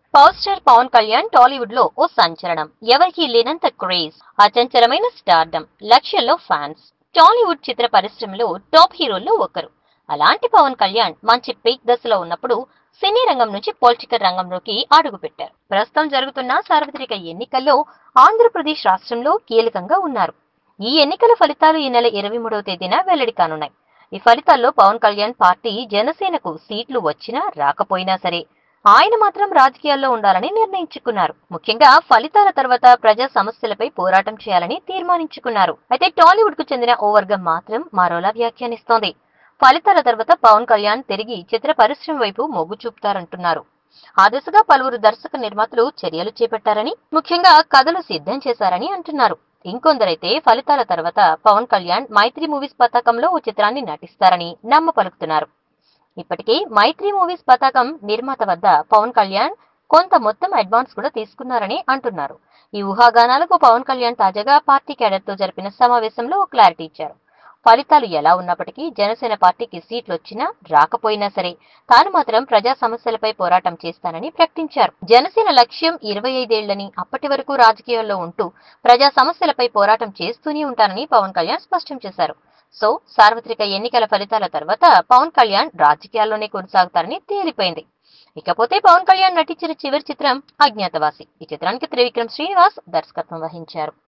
power star Pawan Kalyan Tollywood లో ఓ సంచలనం ఎవరికీ లేనంత క్రేజ్ అచంచలమైన స్టార్డమ్ లక్షల్లో ఫ్యాన్స్ టాలీవుడ్ చిత్ర పరిశ్రమలో టాప్ హీరోల్లో ఒకరు అలాంటి పవన్ కళ్యాణ్ మంచి పీక్ దశలో ఉన్నప్పుడు సినీ రంగం నుంచి పొలిటికల్ రంగంలోకి అడుగుపెట్టారు ప్రస్తుతం జరుగుతున్న సార్వత్రిక ఎన్నికల్లో ఆంధ్రప్రదేశ్ రాష్ట్రంలో కీలకంగా ఉన్నారు ఈ ఎన్నికల ఫలితాలు ఈ నెల ఇరవై మూడవ తేదీన వెల్లడి కానున్నాయి ఈ ఫలితాల్లో పవన్ కళ్యాణ్ పార్టీ జనసేనకు సీట్లు వచ్చినా రాకపోయినా సరే ఆయన మాత్రం రాజకీయాల్లో ఉండాలని నిర్ణయించుకున్నారు ముఖ్యంగా ఫలితాల తర్వాత ప్రజా సమస్యలపై పోరాటం చేయాలని తీర్మానించుకున్నారు అయితే టాలీవుడ్ కు చెందిన ఓ వర్గం మాత్రం మరోలా వ్యాఖ్యానిస్తోంది ఫలితాల తర్వాత పవన్ కళ్యాణ్ తిరిగి చిత్ర పరిశ్రమ వైపు మొగ్గు చూపుతారంటున్నారు ఆ దిశగా పలువురు దర్శక నిర్మాతలు చర్యలు చేపట్టారని ముఖ్యంగా కథలు సిద్ధం చేశారని అంటున్నారు ఇంకొందరైతే ఫలితాల తర్వాత పవన్ కళ్యాణ్ మైత్రి మూవీస్ పతాకంలో ఓ చిత్రాన్ని నటిస్తారని నమ్మ పలుకుతున్నారు ఇప్పటికే మైత్రి మూవీస్ పతాకం నిర్మాత వద్ద పవన్ కళ్యాణ్ కొంత మొత్తం అడ్వాన్స్ కూడా తీసుకున్నారని అంటున్నారు ఈ ఊహాగానాలకు పవన్ కళ్యాణ్ తాజాగా పార్టీ క్యాడర్ తో జరిపిన సమావేశంలో ఓ క్లారిటీ ఇచ్చారు ఫలితాలు ఎలా ఉన్నప్పటికీ జనసేన పార్టీకి సీట్లు వచ్చినా రాకపోయినా సరే తాను మాత్రం ప్రజా సమస్యలపై పోరాటం చేస్తానని ప్రకటించారు జనసేన లక్ష్యం ఇరవై ఐదేళ్లని అప్పటి వరకు రాజకీయాల్లో ఉంటూ ప్రజా సమస్యలపై పోరాటం చేస్తూనే ఉంటానని పవన్ కళ్యాణ్ స్పష్టం చేశారు సో సార్వత్రిక ఎన్నికల ఫలితాల తర్వాత పవన్ కళ్యాణ్ రాజకీయాల్లోనే కొనసాగుతారని తేలిపోయింది ఇకపోతే పవన్ కళ్యాణ్ నటించిన చివరి చిత్రం అజ్ఞాతవాసి ఈ చిత్రానికి త్రివిక్రమ్ శ్రీనివాస్ దర్శకత్వం వహించారు